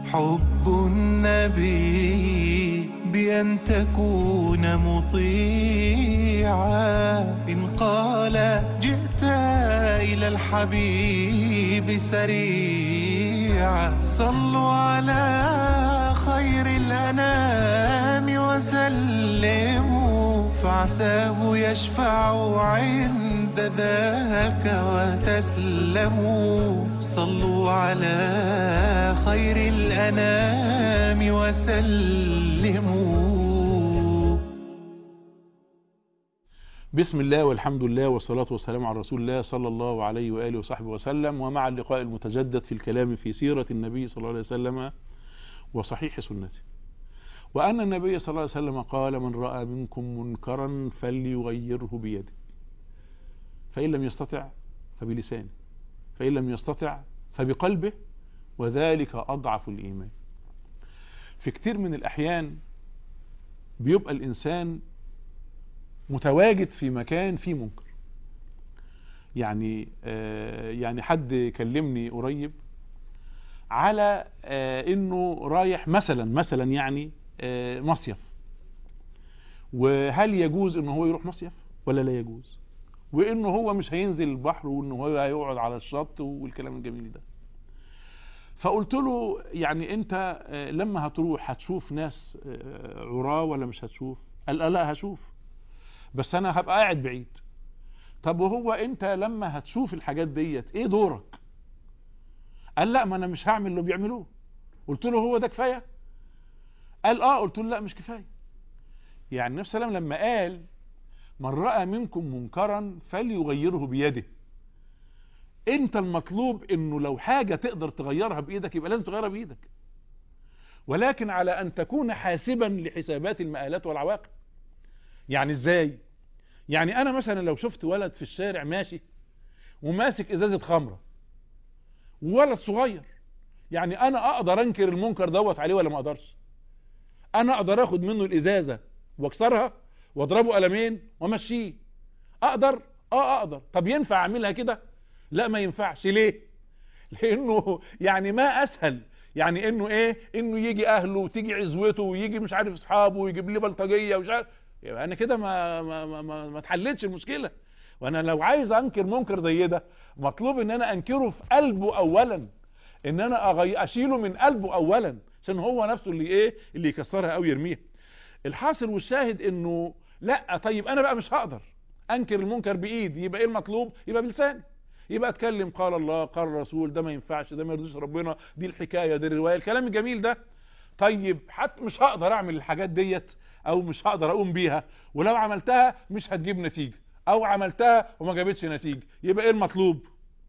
حب النبي بأن تكون مطيعا إن قال جئت إلى الحبيب سريعا صلوا على خير الأنام وسلموا فعساه يشفع عند ذاك وتسلموا صلوا على خير الأنام وسلموا بسم الله والحمد لله والصلاة والسلام على رسول الله صلى الله عليه وآله وصحبه وسلم ومع اللقاء المتجدد في الكلام في سيرة النبي صلى الله عليه وسلم وصحيح سنته وأن النبي صلى الله عليه وسلم قال من رأى منكم منكرا فليغيره بيده فإن لم يستطع فبلسانه فإن لم يستطع فبقلبه وذلك أضعف الإيمان في كتير من الأحيان بيبقى الإنسان متواجد في مكان فيه منكر يعني آه يعني حد كلمني قريب على آه انه رايح مثلا مثلا يعني آه مصيف وهل يجوز انه هو يروح مصيف ولا لا يجوز وانه هو مش هينزل البحر وانه هو هيقعد على الشط والكلام الجميل ده فقلت له يعني انت لما هتروح هتشوف ناس عراة ولا مش هتشوف قال لا هشوف بس انا هبقى قاعد بعيد طب وهو انت لما هتشوف الحاجات ديت ايه دورك قال لا ما انا مش هعمل اللي بيعملوه قلت له هو ده كفايه قال اه قلت له لا مش كفايه يعني النبي صلى الله عليه وسلم لما قال من راى منكم منكرا فليغيره بيده انت المطلوب انه لو حاجه تقدر تغيرها بايدك يبقى لازم تغيرها بايدك ولكن على ان تكون حاسبا لحسابات المآلات والعواقب يعني ازاي يعني انا مثلا لو شفت ولد في الشارع ماشي وماسك ازازه خمره ولد صغير يعني انا اقدر انكر المنكر دوت عليه ولا ما اقدرش انا اقدر اخد منه الازازه واكسرها واضربه قلمين وامشيه اقدر اه اقدر طب ينفع اعملها كده لا ما ينفعش ليه لانه يعني ما اسهل يعني انه ايه انه يجي اهله وتيجي عزوته ويجي مش عارف اصحابه ويجيب لي بلطجيه ومش عارف يبقى انا كده ما ما ما, ما, ما اتحلتش المشكله وانا لو عايز انكر منكر زي ده مطلوب ان انا انكره في قلبه اولا ان انا أغي... اشيله من قلبه اولا عشان هو نفسه اللي ايه اللي يكسرها او يرميها الحاصل والشاهد انه لا طيب انا بقى مش هقدر انكر المنكر بايدي يبقى ايه المطلوب يبقى بلساني يبقى اتكلم قال الله قال الرسول ده ما ينفعش ده ما يرضيش ربنا دي الحكايه دي الروايه الكلام الجميل ده طيب حتى مش هقدر اعمل الحاجات ديت او مش هقدر اقوم بيها ولو عملتها مش هتجيب نتيجه او عملتها وما جابتش نتيجه يبقى ايه المطلوب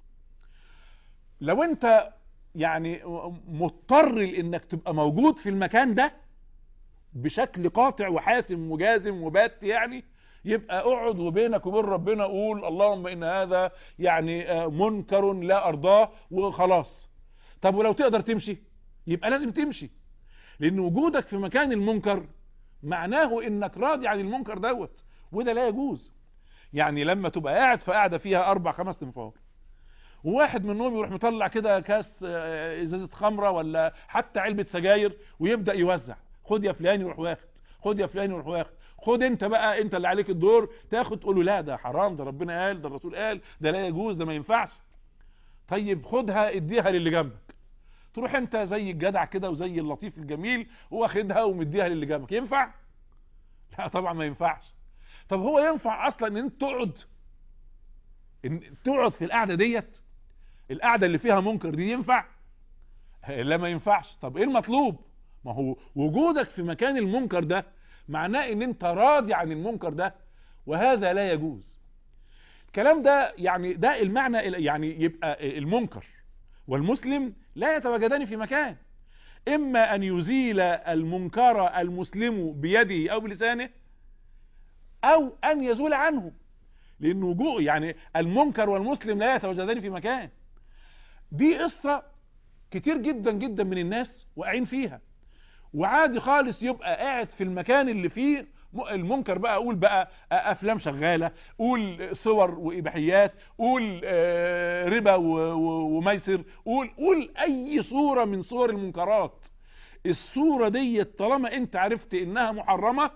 لو انت يعني مضطر لانك تبقى موجود في المكان ده بشكل قاطع وحاسم وجازم وبات يعني يبقى اقعد وبينك وبين ربنا قول اللهم ان هذا يعني منكر لا ارضاه وخلاص طب ولو تقدر تمشي يبقى لازم تمشي لان وجودك في مكان المنكر معناه انك راضي عن المنكر دوت وده لا يجوز يعني لما تبقى قاعد في قاعده فيها اربع خمس تنفار وواحد منهم يروح مطلع كده كاس ازازه خمره ولا حتى علبه سجاير ويبدا يوزع خد يا فلان يروح واخد خد يا فلان يروح واخد خد انت بقى انت اللي عليك الدور تاخد تقول له لا ده حرام ده ربنا قال ده الرسول قال ده لا يجوز ده ما ينفعش طيب خدها اديها للي جنبك تروح انت زي الجدع كده وزي اللطيف الجميل واخدها ومديها للي جنبك ينفع لا طبعا ما ينفعش طب هو ينفع اصلا ان انت تقعد ان تقعد في القعده ديت القعده اللي فيها منكر دي ينفع لا ما ينفعش طب ايه المطلوب ما هو وجودك في مكان المنكر ده معناه ان انت راضي عن المنكر ده وهذا لا يجوز الكلام ده يعني ده المعنى يعني يبقى المنكر والمسلم لا يتواجدان في مكان اما ان يزيل المنكر المسلم بيده او بلسانه او ان يزول عنه لان وجوه يعني المنكر والمسلم لا يتواجدان في مكان دي قصة كتير جدا جدا من الناس واقعين فيها وعادي خالص يبقى قاعد في المكان اللي فيه م- المنكر بقى قول بقى افلام شغاله قول صور واباحيات قول آه، ربا و- و- وميسر قول قول اي صوره من صور المنكرات الصوره دي طالما انت عرفت انها محرمه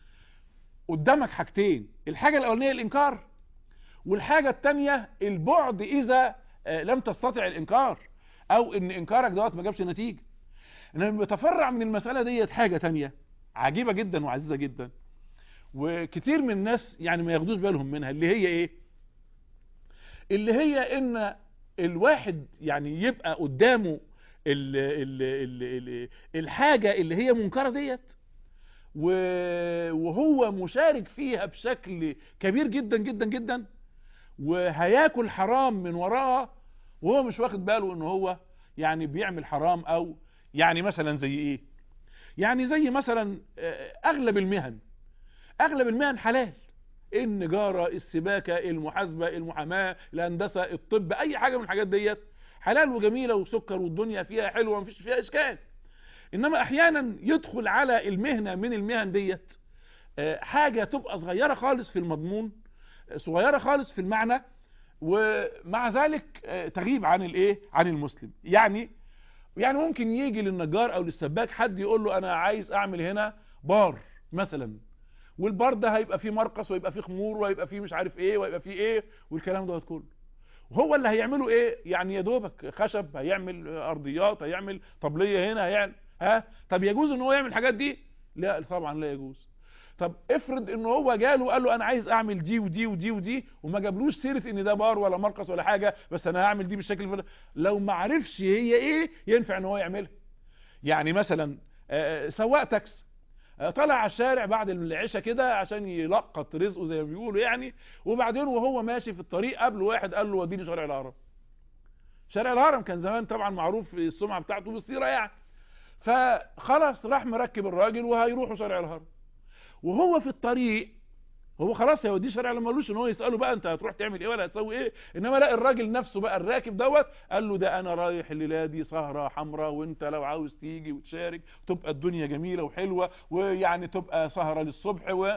قدامك حاجتين الحاجه الاولانيه الانكار والحاجه الثانيه البعد اذا آه، لم تستطع الانكار او ان انكارك دوت ما جابش نتيجه انما بيتفرع من المساله ديت حاجه تانية عجيبه جدا وعزيزه جدا وكتير من الناس يعني ما ياخدوش بالهم منها اللي هي ايه اللي هي ان الواحد يعني يبقى قدامه ال ال ال ال الحاجه اللي هي منكره ديت و- وهو مشارك فيها بشكل كبير جدا جدا جدا وهياكل حرام من وراها وهو مش واخد باله ان هو يعني بيعمل حرام او يعني مثلا زي ايه يعني زي مثلا آه، اغلب المهن اغلب المهن حلال النجارة السباكة المحاسبة المحاماة الهندسة الطب اي حاجة من الحاجات ديت حلال وجميلة وسكر والدنيا فيها حلوة مفيش فيها اشكال انما احيانا يدخل على المهنة من المهن ديت آه، حاجة تبقى صغيرة خالص في المضمون آه، صغيرة خالص في المعنى ومع ذلك آه، تغيب عن الايه عن المسلم يعني يعني ممكن يجي للنجار او للسباك حد يقول له انا عايز اعمل هنا بار مثلا والبار ده هيبقى فيه مرقص ويبقى فيه خمور ويبقى فيه مش عارف ايه ويبقى فيه ايه والكلام دوت كله وهو اللي هيعمله ايه يعني يا دوبك خشب هيعمل ارضيات هيعمل طبليه هنا هيعمل ها طب يجوز ان هو يعمل الحاجات دي لا طبعا لا يجوز طب افرض ان هو جاله قال له انا عايز اعمل دي ودي ودي ودي وما جابلوش سيره ان ده بار ولا مرقص ولا حاجه بس انا هعمل دي بالشكل الفلاني لو ما عرفش هي ايه ينفع ان هو يعملها يعني مثلا آه، سواق تاكسي آه، طلع على الشارع بعد العشاء كده عشان يلقط رزقه زي ما بيقولوا يعني وبعدين وهو ماشي في الطريق قابله واحد قال له وديني شارع الهرم شارع الهرم كان زمان طبعا معروف السمعه بتاعته بالسيره يعني فخلاص راح مركب الراجل وهيروحوا شارع الهرم وهو في الطريق هو خلاص هيوديه شارع لما قالوش ان هو يساله بقى انت هتروح تعمل ايه ولا هتسوي ايه انما لا الراجل نفسه بقى الراكب دوت قال له ده انا رايح الليله دي سهره حمراء وانت لو عاوز تيجي وتشارك تبقى الدنيا جميله وحلوه ويعني تبقى سهره للصبح و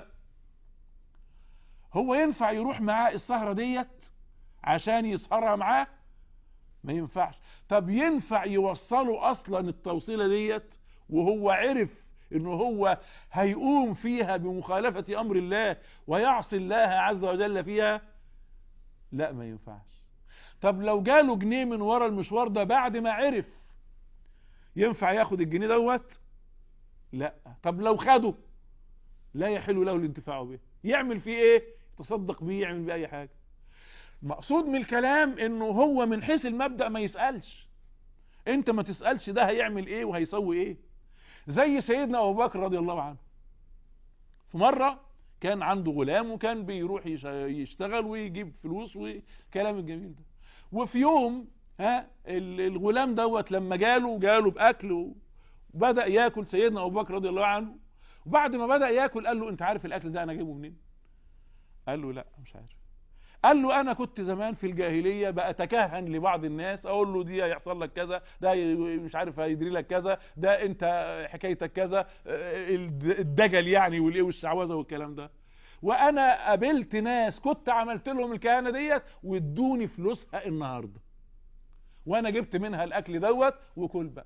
هو ينفع يروح معاه السهره ديت عشان يسهرها معاه ما ينفعش طب ينفع يوصله اصلا التوصيله ديت وهو عرف ان هو هيقوم فيها بمخالفة امر الله ويعصي الله عز وجل فيها لا ما ينفعش طب لو جاله جنيه من ورا المشوار ده بعد ما عرف ينفع ياخد الجنيه دوت لا طب لو خده لا يحل له الانتفاع به يعمل فيه ايه يتصدق بيه يعمل بيه اي حاجة مقصود من الكلام انه هو من حيث المبدأ ما يسألش انت ما تسألش ده هيعمل ايه وهيسوي ايه زي سيدنا ابو بكر رضي الله عنه في مرة كان عنده غلام وكان بيروح يش- يشتغل ويجيب فلوس والكلام الجميل ده وفي يوم ها ال- الغلام دوت لما جاله جاله باكل وبدا ياكل سيدنا ابو بكر رضي الله عنه وبعد ما بدا ياكل قال له انت عارف الاكل ده انا جايبه منين قال له لا مش عارف قال له انا كنت زمان في الجاهليه بأتكهن لبعض الناس اقول له دي هيحصل لك كذا ده ي- مش عارف هيدري لك كذا ده انت حكايتك كذا آه، الد- الدجل يعني والايه والشعوذه والكلام ده وانا قابلت ناس كنت عملت لهم الكهنه ديت وادوني فلوسها النهارده وانا جبت منها الاكل دوت وكل بقى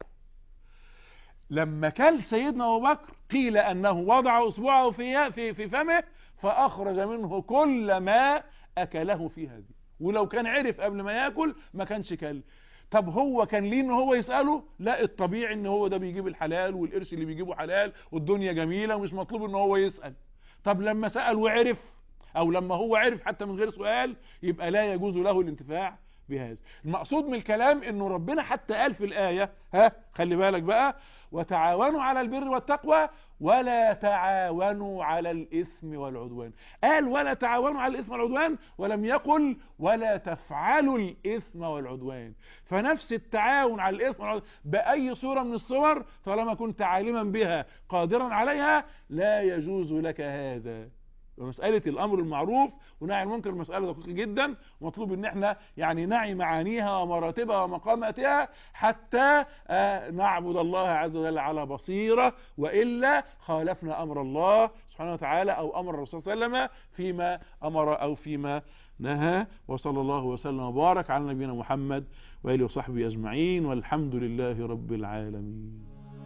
لما كل سيدنا ابو بكر قيل انه وضع اصبعه في في في فمه فاخرج منه كل ما اكله في هذه ولو كان عرف قبل ما ياكل ما كانش كل طب هو كان ليه ان هو يساله لا الطبيعي ان هو ده بيجيب الحلال والقرش اللي بيجيبه حلال والدنيا جميله ومش مطلوب ان هو يسال طب لما سال وعرف او لما هو عرف حتى من غير سؤال يبقى لا يجوز له الانتفاع بهذا المقصود من الكلام انه ربنا حتى قال في الايه ها خلي بالك بقى وتعاونوا على البر والتقوى ولا تعاونوا على الاثم والعدوان قال ولا تعاونوا على الاثم والعدوان ولم يقل ولا تفعلوا الاثم والعدوان فنفس التعاون على الاثم والعدوان باي صوره من الصور طالما كنت عالما بها قادرا عليها لا يجوز لك هذا مسألة الأمر المعروف ونهي عن المنكر مسألة دقيقة جدا ومطلوب ان احنا يعني نعي معانيها ومراتبها ومقاماتها حتى آه، نعبد الله عز وجل على بصيرة وإلا خالفنا أمر الله سبحانه وتعالى أو أمر الرسول صلى الله عليه وسلم فيما أمر أو فيما نهى وصلى الله وسلم وبارك على نبينا محمد وآله وصحبه أجمعين والحمد لله رب العالمين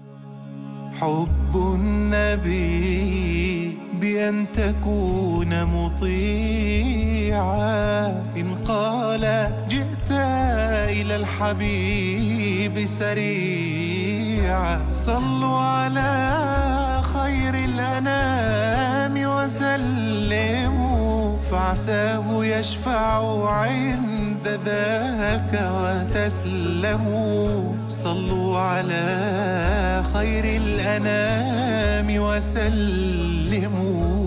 حب النبي بأن تكون مطيعا إن قال جئت إلى الحبيب سريعا صلوا على خير الأنام وسلموا فعساه يشفع عند ذاك وتسلموا صلوا على خير الأنام وسلموا